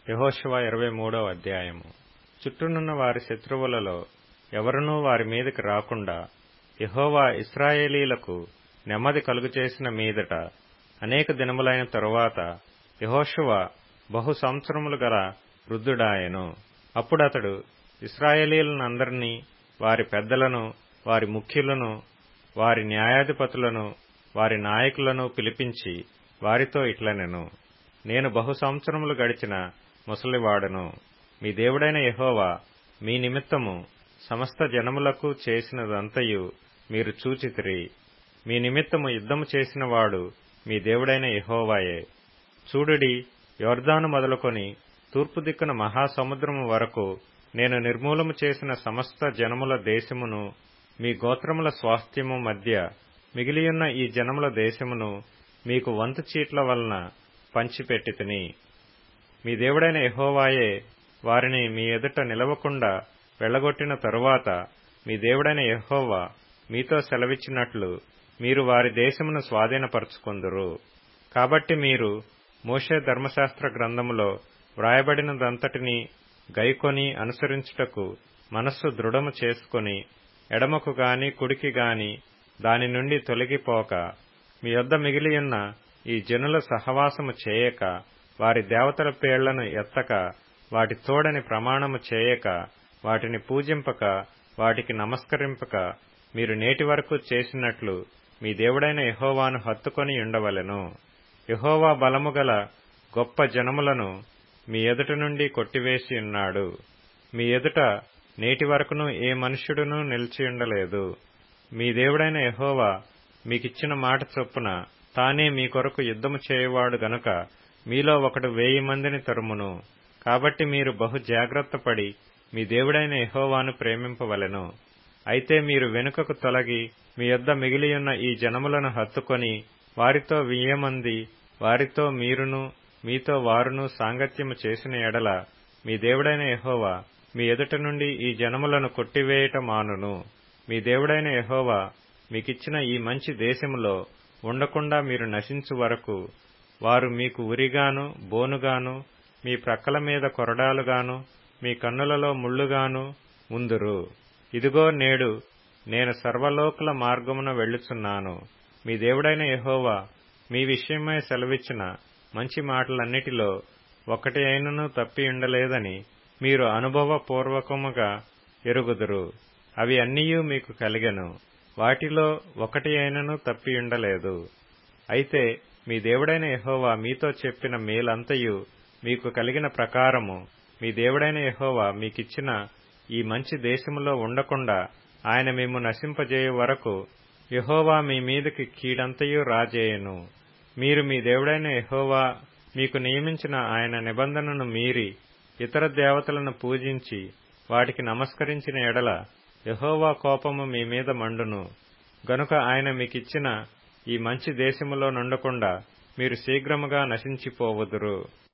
యహోశివ ఇరవై మూడవ అధ్యాయము చుట్టూనున్న వారి శత్రువులలో ఎవరునూ వారి మీదకి రాకుండా యహోవా ఇస్రాయేలీలకు నెమ్మది కలుగచేసిన మీదట అనేక దినములైన తరువాత యహోశువ బహు సంవత్సరములు గల వృద్ధుడాయెను అప్పుడతడు ఇస్రాయేలీలనందరినీ వారి పెద్దలను వారి ముఖ్యులను వారి న్యాయాధిపతులను వారి నాయకులను పిలిపించి వారితో ఇట్లనెను నేను బహు సంవత్సరములు గడిచిన ముసలివాడను మీ దేవుడైన యహోవా మీ నిమిత్తము సమస్త జనములకు చేసినదంతయు మీరు చూచితిరి మీ నిమిత్తము యుద్ధము చేసినవాడు మీ దేవుడైన యహోవాయే చూడుడి యోర్దాను మొదలుకొని తూర్పు దిక్కున మహాసముద్రము వరకు నేను నిర్మూలము చేసిన సమస్త జనముల దేశమును మీ గోత్రముల స్వాస్థ్యము మధ్య మిగిలియున్న ఈ జనముల దేశమును మీకు వంతు చీట్ల వలన పంచిపెట్టితిని మీ దేవుడైన యహోవాయే వారిని మీ ఎదుట నిలవకుండా వెళ్లగొట్టిన తరువాత మీ దేవుడైన యహోవా మీతో సెలవిచ్చినట్లు మీరు వారి దేశమును స్వాధీనపరచుకొందురు కాబట్టి మీరు మోషే ధర్మశాస్త్ర గ్రంథములో వ్రాయబడినదంతటినీ గైకొని అనుసరించుటకు మనస్సు దృఢము చేసుకొని ఎడమకు గాని కుడికి గాని దాని నుండి తొలగిపోక మీ యొద్ద మిగిలియున్న ఈ జనుల సహవాసము చేయక వారి దేవతల పేళ్లను ఎత్తక వాటి తోడని ప్రమాణము చేయక వాటిని పూజింపక వాటికి నమస్కరింపక మీరు నేటి వరకు చేసినట్లు మీ దేవుడైన యహోవాను హత్తుకొని ఉండవలెను యహోవా బలము గల గొప్ప జనములను మీ ఎదుట నుండి కొట్టివేసి ఉన్నాడు మీ ఎదుట నేటి వరకును ఏ మనుష్యుడునూ నిలిచియుండలేదు మీ దేవుడైన యహోవా మీకిచ్చిన మాట చొప్పున తానే మీ కొరకు యుద్ధము చేయువాడు గనుక మీలో ఒకడు వేయి మందిని తరుమును కాబట్టి మీరు బహు జాగ్రత్తపడి మీ దేవుడైన యహోవాను ప్రేమింపవలెను అయితే మీరు వెనుకకు తొలగి మీ యొద్ద మిగిలియున్న ఈ జనములను హత్తుకొని వారితో వియ్యమంది వారితో మీరును మీతో వారును సాంగత్యము చేసిన ఎడల మీ దేవుడైన యహోవా మీ ఎదుట నుండి ఈ జనములను కొట్టివేయట మానును మీ దేవుడైన యహోవా మీకిచ్చిన ఈ మంచి దేశములో ఉండకుండా మీరు నశించు వరకు వారు మీకు ఉరిగాను బోనుగాను మీ ప్రక్కల మీద కొరడాలుగాను మీ కన్నులలో ముళ్లుగాను ఉందురు ఇదిగో నేడు నేను సర్వలోకుల మార్గమున వెళ్ళుచున్నాను మీ దేవుడైన యహోవా మీ విషయమై సెలవిచ్చిన మంచి మాటలన్నిటిలో ఒకటి అయినను తప్పి ఉండలేదని మీరు అనుభవపూర్వకముగా ఎరుగుదురు అవి అన్నీయూ మీకు కలిగెను వాటిలో ఒకటి అయినను తప్పి ఉండలేదు అయితే మీ దేవుడైన యహోవా మీతో చెప్పిన మేలంతయు మీకు కలిగిన ప్రకారము మీ దేవుడైన యహోవా మీకిచ్చిన ఈ మంచి దేశములో ఉండకుండా ఆయన మేము నశింపజేయు వరకు యహోవా మీ మీదకి కీడంతయు రాజేయను మీరు మీ దేవుడైన యహోవా మీకు నియమించిన ఆయన నిబంధనను మీరి ఇతర దేవతలను పూజించి వాటికి నమస్కరించిన ఎడల యహోవా కోపము మీ మీద మండును గనుక ఆయన మీకిచ్చిన ఈ మంచి దేశములో నుండకుండా మీరు శీఘ్రముగా నశించిపోవుదురు